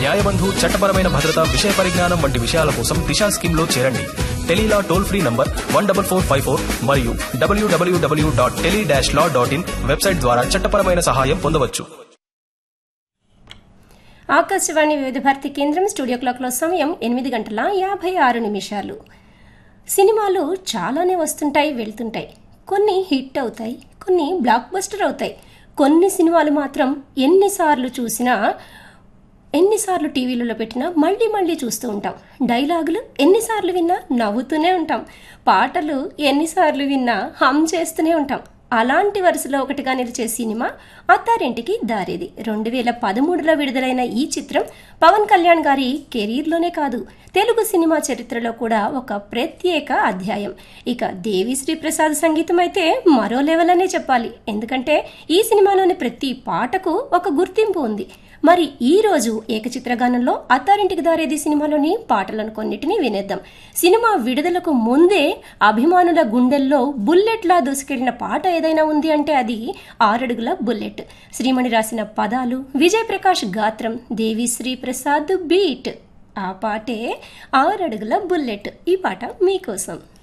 న్యాయబంధు చట్టపరమైన భద్రత విషయ పరిజ్ఞానం వంటి విషయాల కోసం దిశా స్కీమ్ లో చేరండి tele law toll free number one double four five four మరియు డబ్ల్యూడబ్ల్యూడబ్ల్యూ dot tele dash law dot in website ద్వారా చట్టపరమైన సహాయం పొందవచ్చు ఆకాశవాణి వివిధ భారతి కేంద్రం స్టూడియో క్లాక్లో సమయం ఎనిమిది గంటల యాభై ఆరు నిమిషాలు సినిమాలు చాలానే వస్తుంటాయి వెళ్తుంటాయి కొన్ని హిట్ అవుతాయి కొన్ని బ్లాక్ బస్టర్ అవుతాయి కొన్ని సినిమాలు మాత్రం ఎన్నిసార్లు చూసినా ఎన్నిసార్లు టీవీలలో పెట్టినా మళ్ళీ మళ్ళీ చూస్తూ ఉంటాం డైలాగులు ఎన్నిసార్లు విన్నా నవ్వుతూనే ఉంటాం పాటలు ఎన్నిసార్లు విన్నా హమ్ చేస్తూనే ఉంటాం అలాంటి వరుసలో ఒకటిగా నిలిచే సినిమా అత్తారింటికి దారేది రెండు వేల పదమూడులో విడుదలైన ఈ చిత్రం పవన్ కళ్యాణ్ గారి కెరీర్లోనే కాదు తెలుగు సినిమా చరిత్రలో కూడా ఒక ప్రత్యేక అధ్యాయం ఇక దేవిశ్రీ ప్రసాద్ సంగీతం అయితే మరో లెవెల్ అనే చెప్పాలి ఎందుకంటే ఈ సినిమాలోని ప్రతి పాటకు ఒక గుర్తింపు ఉంది మరి ఈ రోజు ఏకచిత్రగానంలో అత్తారింటికి దారేది సినిమాలోని పాటలను కొన్నిటిని వినేద్దాం సినిమా విడుదలకు ముందే అభిమానుల గుండెల్లో బుల్లెట్లా దూసుకెళ్లిన పాట ఏదైనా ఉంది అంటే అది ఆరడుగుల బుల్లెట్ శ్రీమణి రాసిన పదాలు విజయ్ ప్రకాష్ గాత్రం దేవిశ్రీ ప్రసాద్ బీట్ ఆ పాటే ఆరడుగుల బుల్లెట్ ఈ పాట మీకోసం